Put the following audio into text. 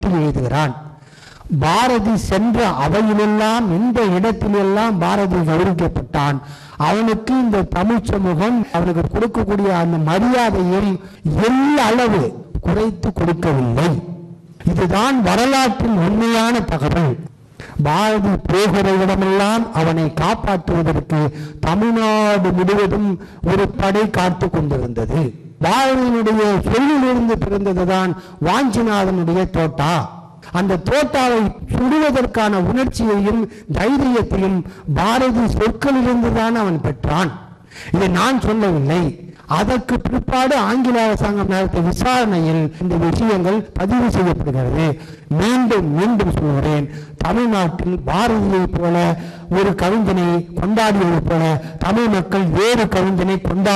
எழுதுகிறான் பாரதி சென்ற அவையிலெல்லாம் இந்த இடத்திலெல்லாம் பாரதி கௌரவிக்கப்பட்டான் அவனுக்கு இந்த தமிழ் சமூகம் அவனுக்கு கொடுக்கக்கூடிய அந்த மரியாதையை எல்லா அளவு குறைத்து கொடுக்கவில்லை இதுதான் வரலாற்றின் உண்மையான தகவல் பாரதி போகிற இடமெல்லாம் அவனை காப்பாற்றுவதற்கு தமிழ்நாடு முழுவதும் ஒரு படை காத்து கொண்டிருந்தது பாரதியினுடைய சொல்லிலிருந்து பிறந்ததுதான் வாஞ்சிநாதனுடைய தோட்டா அந்த தோட்டாவை சுடுவதற்கான உணர்ச்சியையும் தைரியத்தையும் பாரதி சொற்களிலிருந்து தான் அவன் பெற்றான் இதை நான் சொல்லவில்லை அதற்கு பிற்பாடு ஆங்கில அரசாங்கம் நடத்திய விசாரணையில் இந்த விஷயங்கள் பதிவு செய்யப்படுகிறது மீண்டும் மீண்டும் சொல்கிறேன் தமிழ்நாட்டில் பாரதியை போல ஒரு கவிஞனை கொண்டாடியது போல தமிழ் மக்கள் வேறு கவிஞனை கொண்டாடி